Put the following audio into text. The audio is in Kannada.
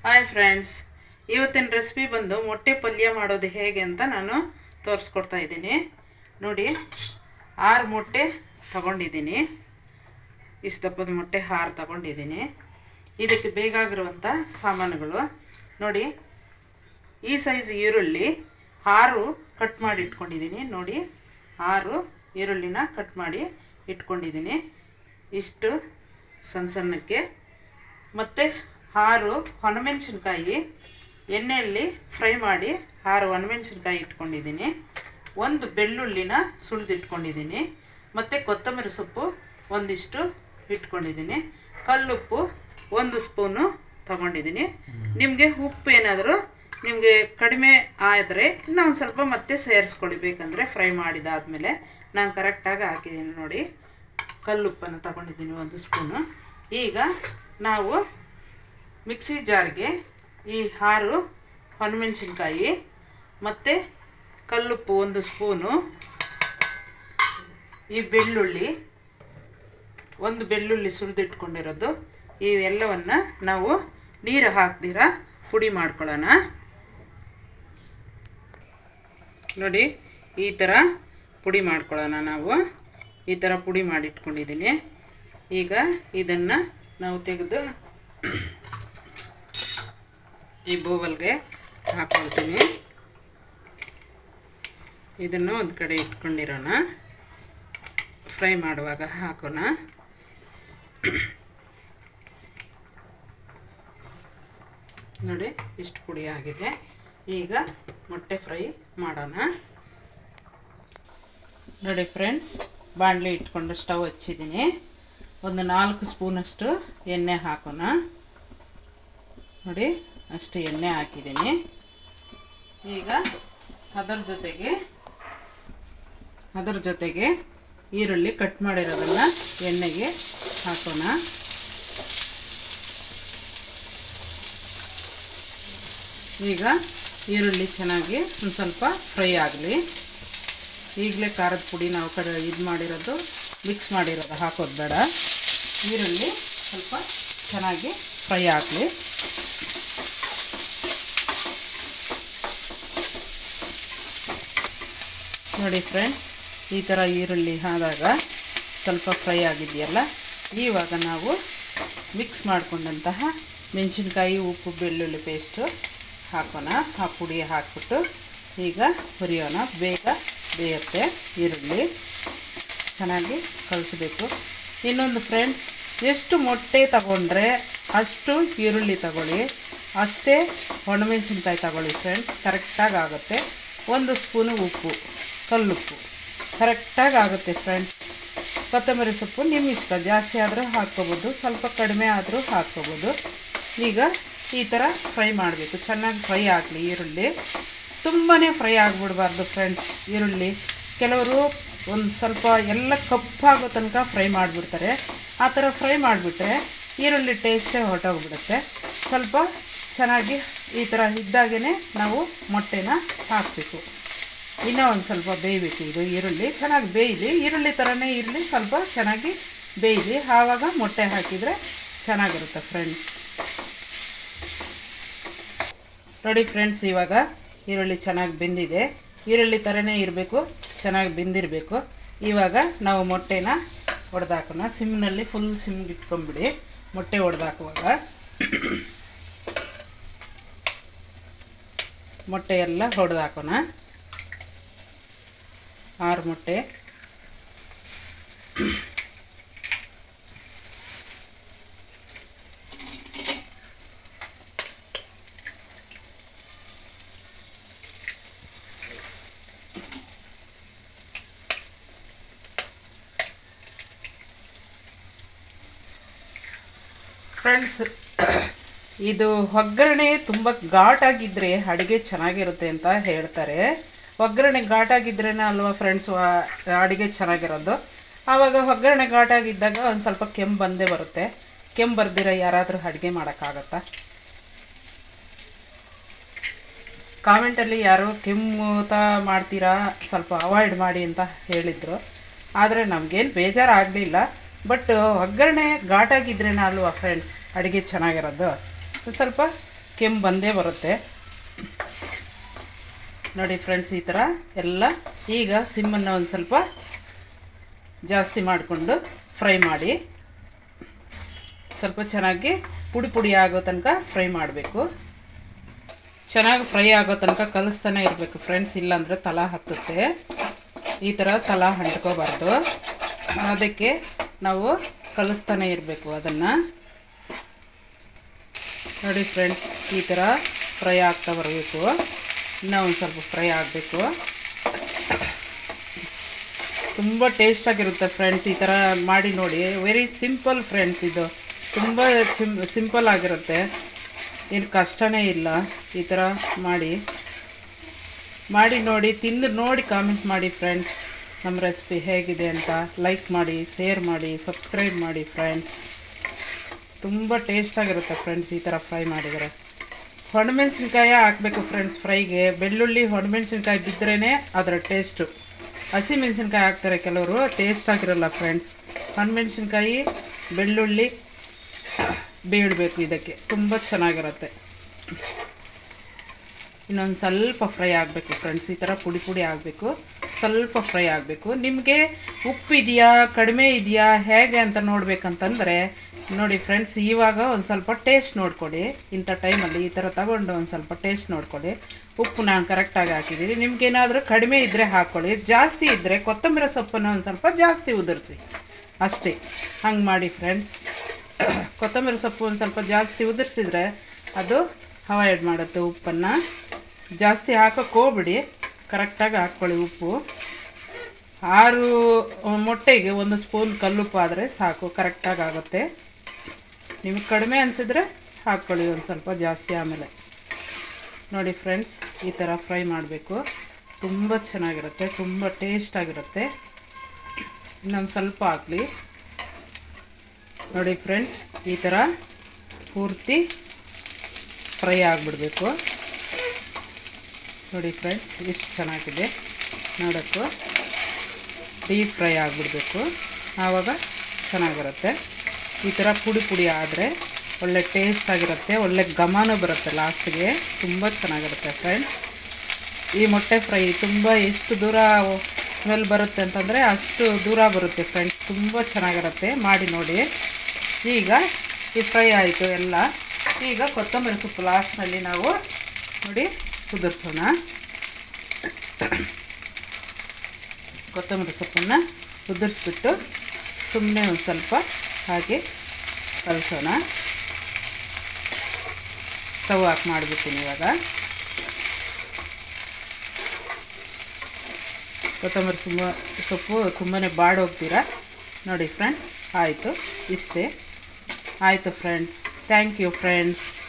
ಹಾಯ್ ಫ್ರೆಂಡ್ಸ್ ಇವತ್ತಿನ ರೆಸಿಪಿ ಬಂದು ಮೊಟ್ಟೆ ಪಲ್ಯ ಮಾಡೋದು ಹೇಗೆ ಅಂತ ನಾನು ತೋರಿಸ್ಕೊಡ್ತಾ ಇದ್ದೀನಿ ನೋಡಿ ಆರು ಮೊಟ್ಟೆ ತಗೊಂಡಿದ್ದೀನಿ ಇಷ್ಟು ದಪ್ಪದ ಮೊಟ್ಟೆ ಆರು ತಗೊಂಡಿದ್ದೀನಿ ಇದಕ್ಕೆ ಬೇಕಾಗಿರುವಂಥ ಸಾಮಾನುಗಳು ನೋಡಿ ಈ ಸೈಜ್ ಈರುಳ್ಳಿ ಆರು ಕಟ್ ಮಾಡಿ ಇಟ್ಕೊಂಡಿದ್ದೀನಿ ನೋಡಿ ಆರು ಈರುಳ್ಳಿನ ಕಟ್ ಮಾಡಿ ಇಟ್ಕೊಂಡಿದ್ದೀನಿ ಇಷ್ಟು ಸಣ್ಣ ಸಣ್ಣಕ್ಕೆ ಮತ್ತು ಆರು ಒಣಮೆಣಸಿನ್ಕಾಯಿ ಎಣ್ಣೆಯಲ್ಲಿ ಫ್ರೈ ಮಾಡಿ ಆರು ಒಣಮೆಣಸಿನ್ಕಾಯಿ ಇಟ್ಕೊಂಡಿದ್ದೀನಿ ಒಂದು ಬೆಳ್ಳುಳ್ಳಿನ ಸುಳಿದಿಟ್ಕೊಂಡಿದ್ದೀನಿ ಮತ್ತು ಕೊತ್ತಂಬರಿ ಸೊಪ್ಪು ಒಂದಿಷ್ಟು ಇಟ್ಕೊಂಡಿದ್ದೀನಿ ಕಲ್ಲುಪ್ಪು ಒಂದು ಸ್ಪೂನು ತಗೊಂಡಿದ್ದೀನಿ ನಿಮಗೆ ಉಪ್ಪು ಏನಾದರೂ ನಿಮಗೆ ಕಡಿಮೆ ಆದರೆ ಇನ್ನೊಂದು ಸ್ವಲ್ಪ ಮತ್ತೆ ಸೇರಿಸ್ಕೊಳ್ಳಿ ಬೇಕಂದರೆ ಫ್ರೈ ಮಾಡಿದಾದಮೇಲೆ ನಾನು ಕರೆಕ್ಟಾಗಿ ಹಾಕಿದ್ದೀನಿ ನೋಡಿ ಕಲ್ಲುಪ್ಪನ್ನು ತಗೊಂಡಿದ್ದೀನಿ ಒಂದು ಸ್ಪೂನು ಈಗ ನಾವು ಮಿಕ್ಸಿ ಜಾರ್ಗೆ ಈ ಆರು ಒಣಮೆಣಸಿನ್ಕಾಯಿ ಮತ್ತು ಕಲ್ಲುಪ್ಪು ಒಂದು ಸ್ಪೂನು ಈ ಬೆಳ್ಳುಳ್ಳಿ ಒಂದು ಬೆಳ್ಳುಳ್ಳಿ ಸುಲಿದಿಟ್ಕೊಂಡಿರೋದು ಇವೆಲ್ಲವನ್ನು ನಾವು ನೀರು ಹಾಕ್ದಿರ ಪುಡಿ ಮಾಡ್ಕೊಳ್ಳೋಣ ನೋಡಿ ಈ ಥರ ಪುಡಿ ಮಾಡ್ಕೊಳ್ಳೋಣ ನಾವು ಈ ಥರ ಪುಡಿ ಮಾಡಿಟ್ಕೊಂಡಿದ್ದೀನಿ ಈಗ ಇದನ್ನು ನಾವು ತೆಗೆದು ಈ ಬೋವಲ್ಗೆ ಹಾಕ್ಕೊಳ್ತೀನಿ ಇದನ್ನು ಒಂದು ಕಡೆ ಇಟ್ಕೊಂಡಿರೋಣ ಫ್ರೈ ಮಾಡುವಾಗ ಹಾಕೋಣ ನೋಡಿ ಇಷ್ಟು ಪುಡಿ ಆಗಿದೆ ಈಗ ಮೊಟ್ಟೆ ಫ್ರೈ ಮಾಡೋಣ ನೋಡಿ ಫ್ರೆಂಡ್ಸ್ ಬಾಣಲಿ ಇಟ್ಕೊಂಡು ಸ್ಟವ್ ಹಚ್ಚಿದ್ದೀನಿ ಒಂದು ನಾಲ್ಕು ಸ್ಪೂನಷ್ಟು ಎಣ್ಣೆ ಹಾಕೋಣ ನೋಡಿ ಅಷ್ಟು ಎಣ್ಣೆ ಹಾಕಿದ್ದೀನಿ ಈಗ ಅದರ ಜೊತೆಗೆ ಅದರ ಜೊತೆಗೆ ಈರುಳ್ಳಿ ಕಟ್ ಮಾಡಿರೋದನ್ನು ಎಣ್ಣೆಗೆ ಹಾಕೋಣ ಈಗ ಈರುಳ್ಳಿ ಚೆನ್ನಾಗಿ ಒಂದು ಸ್ವಲ್ಪ ಫ್ರೈ ಆಗಲಿ ಈಗಲೇ ಖಾರದ ಪುಡಿ ನಾವು ಕಡೆ ಇದು ಮಾಡಿರೋದು ಮಿಕ್ಸ್ ಮಾಡಿರೋದು ಹಾಕೋದು ಬೇಡ ಈರುಳ್ಳಿ ಸ್ವಲ್ಪ ಚೆನ್ನಾಗಿ ಫ್ರೈ ಆಗಲಿ ನೋಡಿ ಫ್ರೆಂಡ್ಸ್ ಈ ಥರ ಈರುಳ್ಳಿ ಆದಾಗ ಸ್ವಲ್ಪ ಫ್ರೈ ಆಗಿದೆಯಲ್ಲ ಇವಾಗ ನಾವು ಮಿಕ್ಸ್ ಮಾಡಿಕೊಂಡಂತಹ ಮೆಣಸಿನ್ಕಾಯಿ ಉಪ್ಪು ಬೆಳ್ಳುಳ್ಳಿ ಪೇಸ್ಟು ಹಾಕೋಣ ಆ ಪುಡಿ ಹಾಕ್ಬಿಟ್ಟು ಈಗ ಹುರಿಯೋಣ ಬೇಗ ಬೇಯುತ್ತೆ ಈರುಳ್ಳಿ ಚೆನ್ನಾಗಿ ಕಲಿಸ್ಬೇಕು ಇನ್ನೊಂದು ಫ್ರೆಂಡ್ಸ್ ಎಷ್ಟು ಮೊಟ್ಟೆ ತಗೊಂಡ್ರೆ ಅಷ್ಟು ಈರುಳ್ಳಿ ತಗೊಳ್ಳಿ ಅಷ್ಟೇ ಒಣಮೆಣಸಿನ್ಕಾಯಿ ತಗೊಳ್ಳಿ ಫ್ರೆಂಡ್ಸ್ ಕರೆಕ್ಟಾಗಿ ಆಗುತ್ತೆ ಒಂದು ಸ್ಪೂನು ಉಪ್ಪು ಕಲ್ಲುಪ್ಪು ಕರೆಕ್ಟಾಗಿ ಆಗುತ್ತೆ ಫ್ರೆಂಡ್ಸ್ ಕೊತ್ತಂಬರಿ ಸೊಪ್ಪು ನಿಮ್ಮ ಇಷ್ಟ ಜಾಸ್ತಿ ಆದರೂ ಹಾಕ್ಕೋಬೋದು ಸ್ವಲ್ಪ ಕಡಿಮೆ ಆದರೂ ಹಾಕ್ಕೋಬೋದು ಈಗ ಈ ಥರ ಫ್ರೈ ಮಾಡಬೇಕು ಚೆನ್ನಾಗಿ ಫ್ರೈ ಆಗಲಿ ಈರುಳ್ಳಿ ತುಂಬಾ ಫ್ರೈ ಆಗಿಬಿಡ್ಬಾರ್ದು ಫ್ರೆಂಡ್ಸ್ ಈರುಳ್ಳಿ ಕೆಲವರು ಒಂದು ಸ್ವಲ್ಪ ಎಲ್ಲ ಕಪ್ಪಾಗೋ ತನಕ ಫ್ರೈ ಮಾಡಿಬಿಡ್ತಾರೆ ಆ ಥರ ಫ್ರೈ ಮಾಡಿಬಿಟ್ರೆ ಈರುಳ್ಳಿ ಟೇಸ್ಟೇ ಹೊರಟೋಗ್ಬಿಡುತ್ತೆ ಸ್ವಲ್ಪ ಚೆನ್ನಾಗಿ ಈ ಥರ ಇದ್ದಾಗೇ ನಾವು ಮೊಟ್ಟೆನ ಹಾಕಬೇಕು ಇನ್ನೂ ಒಂದು ಸ್ವಲ್ಪ ಬೇಯಬೇಕು ಇದು ಈರುಳ್ಳಿ ಚೆನ್ನಾಗಿ ಬೇಯಲಿ ಈರುಳ್ಳಿ ಥರನೇ ಇರಲಿ ಸ್ವಲ್ಪ ಚೆನ್ನಾಗಿ ಬೇಯಲಿ ಆವಾಗ ಮೊಟ್ಟೆ ಹಾಕಿದರೆ ಚೆನ್ನಾಗಿರುತ್ತೆ ಫ್ರೆಂಡ್ಸ್ ನೋಡಿ ಫ್ರೆಂಡ್ಸ್ ಇವಾಗ ಈರುಳ್ಳಿ ಚೆನ್ನಾಗಿ ಬೆಂದಿದೆ ಈರುಳ್ಳಿ ಥರನೇ ಇರಬೇಕು ಚೆನ್ನಾಗಿ ಬೆಂದಿರಬೇಕು ಇವಾಗ ನಾವು ಮೊಟ್ಟೆನ ಒಡೆದಾಕೋಣ ಸಿಮ್ನಲ್ಲಿ ಫುಲ್ ಸಿಮ್ಗೆ ಇಟ್ಕೊಂಬಿಡಿ ಮೊಟ್ಟೆ ಒಡೆದಾಕುವಾಗ ಮೊಟ್ಟೆ ಎಲ್ಲ ಹೊಡೆದಾಕೋಣ ಆರು ಮೊಟ್ಟೆ ಫ್ರೆಂಡ್ಸ್ ಇದು ಒಗ್ಗರಣೆ ತುಂಬ ಘಾಟಾಗಿದ್ದರೆ ಅಡುಗೆ ಚೆನ್ನಾಗಿರುತ್ತೆ ಅಂತ ಹೇಳ್ತಾರೆ ಒಗ್ಗರಣೆ ಘಾಟಾಗಿದ್ರೇ ಅಲ್ವಾ ಫ್ರೆಂಡ್ಸ್ ಅಡುಗೆ ಚೆನ್ನಾಗಿರೋದು ಆವಾಗ ಒಗ್ಗರಣೆ ಘಾಟಾಗಿದ್ದಾಗ ಒಂದು ಸ್ವಲ್ಪ ಕೆಮ್ಮು ಬಂದೇ ಬರುತ್ತೆ ಕೆಮ್ಮು ಬರ್ದಿರ ಯಾರಾದರೂ ಅಡುಗೆ ಮಾಡೋಕ್ಕಾಗತ್ತಾ ಕಾಮೆಂಟಲ್ಲಿ ಯಾರೋ ಕೆಮ್ಮುತ ಮಾಡ್ತೀರಾ ಸ್ವಲ್ಪ ಅವಾಯ್ಡ್ ಮಾಡಿ ಅಂತ ಹೇಳಿದರು ಆದರೆ ನಮಗೇನು ಬೇಜಾರಾಗಲಿಲ್ಲ ಬಟ್ ಒಗ್ಗರಣೆ ಘಾಟಾಗಿದ್ರೇನ ಅಲ್ವಾ ಫ್ರೆಂಡ್ಸ್ ಅಡುಗೆ ಚೆನ್ನಾಗಿರೋದು ಸ್ವಲ್ಪ ಕೆಮ್ಮು ಬಂದೇ ಬರುತ್ತೆ ನೋಡಿ ಫ್ರೆಂಡ್ಸ್ ಈ ಥರ ಎಲ್ಲ ಈಗ ಸಿಮ್ಮನ್ನು ಒಂದು ಸ್ವಲ್ಪ ಜಾಸ್ತಿ ಮಾಡಿಕೊಂಡು ಫ್ರೈ ಮಾಡಿ ಸ್ವಲ್ಪ ಚೆನ್ನಾಗಿ ಪುಡಿ ಪುಡಿ ಆಗೋ ತನಕ ಫ್ರೈ ಮಾಡಬೇಕು ಚೆನ್ನಾಗಿ ಫ್ರೈ ಆಗೋ ತನಕ ಕಲಿಸ್ತಾನೆ ಇರಬೇಕು ಫ್ರೆಂಡ್ಸ್ ಇಲ್ಲಾಂದರೆ ತಲ ಹತ್ತುತ್ತೆ ಈ ಥರ ತಲ ಅಂಟ್ಕೋಬಾರ್ದು ಅದಕ್ಕೆ ನಾವು ಕಲಿಸ್ತಾನೆ ಇರಬೇಕು ಅದನ್ನು ನೋಡಿ ಫ್ರೆಂಡ್ಸ್ ಈ ಥರ ಫ್ರೈ ಆಗ್ತಾ ಬರಬೇಕು ಇನ್ನೂ ಒಂದು ಸ್ವಲ್ಪ ಫ್ರೈ ಆಗಬೇಕು ತುಂಬ ಟೇಸ್ಟಾಗಿರುತ್ತೆ ಫ್ರೆಂಡ್ಸ್ ಈ ಥರ ಮಾಡಿ ನೋಡಿ ವೆರಿ ಸಿಂಪಲ್ ಫ್ರೆಂಡ್ಸ್ ಇದು ತುಂಬ ಸಿಂ ಸಿಂಪಲ್ ಆಗಿರುತ್ತೆ ಏನು ಕಷ್ಟನೇ ಇಲ್ಲ ಈ ಥರ ಮಾಡಿ ಮಾಡಿ ನೋಡಿ ತಿಂದು ನೋಡಿ ಕಾಮೆಂಟ್ ಮಾಡಿ ಫ್ರೆಂಡ್ಸ್ ನಮ್ಮ ರೆಸಿಪಿ ಹೇಗಿದೆ ಅಂತ ಲೈಕ್ ಮಾಡಿ ಶೇರ್ ಮಾಡಿ ಸಬ್ಸ್ಕ್ರೈಬ್ ಮಾಡಿ ಫ್ರೆಂಡ್ಸ್ ತುಂಬ ಟೇಸ್ಟಾಗಿರುತ್ತೆ ಫ್ರೆಂಡ್ಸ್ ಈ ಥರ ಫ್ರೈ ಮಾಡಿದರೆ ಒಣಮೆಣ್ಸಿನ್ಕಾಯಿ ಹಾಕಬೇಕು ಫ್ರೆಂಡ್ಸ್ ಫ್ರೈಗೆ ಬೆಳ್ಳುಳ್ಳಿ ಒಣಮೆಣ್ಸಿನ್ಕಾಯಿ ಬಿದ್ರೇ ಅದರ ಟೇಸ್ಟು ಹಸಿ ಮೆಣಸಿನ್ಕಾಯಿ ಹಾಕ್ತಾರೆ ಕೆಲವರು ಟೇಸ್ಟ್ ಆಗಿರಲ್ಲ ಫ್ರೆಂಡ್ಸ್ ಒಣಮೆಣ್ಸಿನ್ಕಾಯಿ ಬೆಳ್ಳುಳ್ಳಿ ಬೀಳಬೇಕು ಇದಕ್ಕೆ ತುಂಬ ಚೆನ್ನಾಗಿರುತ್ತೆ ಇನ್ನೊಂದು ಸ್ವಲ್ಪ ಫ್ರೈ ಆಗಬೇಕು ಫ್ರೆಂಡ್ಸ್ ಈ ಥರ ಪುಡಿ ಪುಡಿ ಆಗಬೇಕು ಸ್ವಲ್ಪ ಫ್ರೈ ಆಗಬೇಕು ನಿಮಗೆ ಉಪ್ಪು ಇದೆಯಾ ಕಡಿಮೆ ಇದೆಯಾ ಹೇಗೆ ಅಂತ ನೋಡ್ಬೇಕಂತಂದರೆ ನೋಡಿ ಫ್ರೆಂಡ್ಸ್ ಇವಾಗ ಒಂದು ಸ್ವಲ್ಪ ಟೇಸ್ಟ್ ನೋಡ್ಕೊಡಿ ಇಂಥ ಟೈಮಲ್ಲಿ ಈ ಥರ ತಗೊಂಡು ಒಂದು ಸ್ವಲ್ಪ ಟೇಸ್ಟ್ ನೋಡ್ಕೊಳ್ಳಿ ಉಪ್ಪು ನಾನು ಕರೆಕ್ಟಾಗಿ ಹಾಕಿದ್ದೀನಿ ನಿಮ್ಗೇನಾದರೂ ಕಡಿಮೆ ಇದ್ದರೆ ಹಾಕ್ಕೊಳ್ಳಿ ಜಾಸ್ತಿ ಇದ್ದರೆ ಕೊತ್ತಂಬರಿ ಸೊಪ್ಪನ್ನು ಒಂದು ಸ್ವಲ್ಪ ಜಾಸ್ತಿ ಉದುರಿಸಿ ಅಷ್ಟೇ ಹಂಗೆ ಮಾಡಿ ಫ್ರೆಂಡ್ಸ್ ಕೊತ್ತಂಬರಿ ಸೊಪ್ಪು ಒಂದು ಸ್ವಲ್ಪ ಜಾಸ್ತಿ ಉದುರಿಸಿದ್ರೆ ಅದು ಅವಾಯ್ಡ್ ಮಾಡುತ್ತೆ ಉಪ್ಪನ್ನು ಜಾಸ್ತಿ ಹಾಕೋಕ್ಕೆ ಹೋಗ್ಬಿಡಿ ಕರೆಕ್ಟಾಗಿ ಹಾಕ್ಕೊಳ್ಳಿ ಉಪ್ಪು ಆರು ಮೊಟ್ಟೆಗೆ ಒಂದು ಸ್ಪೂನ್ ಕಲ್ಲುಪ್ಪು ಆದರೆ ಸಾಕು ಕರೆಕ್ಟಾಗಿ ಆಗುತ್ತೆ ನಿಮಗೆ ಕಡಿಮೆ ಅನಿಸಿದ್ರೆ ಹಾಕ್ಕೊಳ್ಳಿ ಒಂದು ಸ್ವಲ್ಪ ಜಾಸ್ತಿ ಆಮೇಲೆ ನೋಡಿ ಫ್ರೆಂಡ್ಸ್ ಈ ಥರ ಫ್ರೈ ಮಾಡಬೇಕು ತುಂಬ ಚೆನ್ನಾಗಿರುತ್ತೆ ತುಂಬ ಟೇಸ್ಟಾಗಿರುತ್ತೆ ಇನ್ನೊಂದು ಸ್ವಲ್ಪ ಹಾಕಲಿ ನೋಡಿ ಫ್ರೆಂಡ್ಸ್ ಈ ಥರ ಪೂರ್ತಿ ಫ್ರೈ ಆಗಿಬಿಡ್ಬೇಕು ನೋಡಿ ಫ್ರೆಂಡ್ಸ್ ಎಷ್ಟು ಚೆನ್ನಾಗಿದೆ ನೋಡೋಕ್ಕೂ ಡೀಪ್ ಫ್ರೈ ಆಗಿಬಿಡ್ಬೇಕು ಆವಾಗ ಚೆನ್ನಾಗಿರುತ್ತೆ ಈ ಥರ ಪುಡಿ ಪುಡಿ ಆದರೆ ಒಳ್ಳೆ ಟೇಸ್ಟ್ ಆಗಿರುತ್ತೆ ಒಳ್ಳೆ ಘಮನೂ ಬರುತ್ತೆ ಲಾಸ್ಟಿಗೆ ತುಂಬ ಚೆನ್ನಾಗಿರುತ್ತೆ ಫ್ರೆಂಡ್ಸ್ ಈ ಮೊಟ್ಟೆ ಫ್ರೈ ತುಂಬ ಎಷ್ಟು ದೂರ ಸ್ಮೆಲ್ ಬರುತ್ತೆ ಅಂತಂದರೆ ಅಷ್ಟು ದೂರ ಬರುತ್ತೆ ಫ್ರೆಂಡ್ಸ್ ತುಂಬ ಚೆನ್ನಾಗಿರುತ್ತೆ ಮಾಡಿ ನೋಡಿ ಈಗ ಈ ಫ್ರೈ ಆಯಿತು ಎಲ್ಲ ಈಗ ಕೊತ್ತಂಬರಿ ಸೊಪ್ಪು ಲಾಸ್ಟ್ನಲ್ಲಿ ನಾವು ನೋಡಿ ಕುದಿಸೋಣ ಕೊತ್ತಂಬರಿ ಸೊಪ್ಪನ್ನು ಕುದಿಸ್ಬಿಟ್ಟು ಸುಮ್ಮನೆ ಒಂದು ಸ್ವಲ್ಪ ಹಾಗೆ ಕಲಸೋಣ ಸ್ಟವ್ ಆಫ್ ಮಾಡಿಬಿಡ್ತೀನಿ ಇವಾಗ ಕೊತ್ತಂಬರಿ ತುಂಬ ಸೊಪ್ಪು ತುಂಬಾ ಬಾಡೋಗ್ತೀರ ನೋಡಿ ಫ್ರೆಂಡ್ಸ್ ಆಯಿತು ಇಷ್ಟೇ ಆಯಿತು ಫ್ರೆಂಡ್ಸ್ ಥ್ಯಾಂಕ್ ಯು ಫ್ರೆಂಡ್ಸ್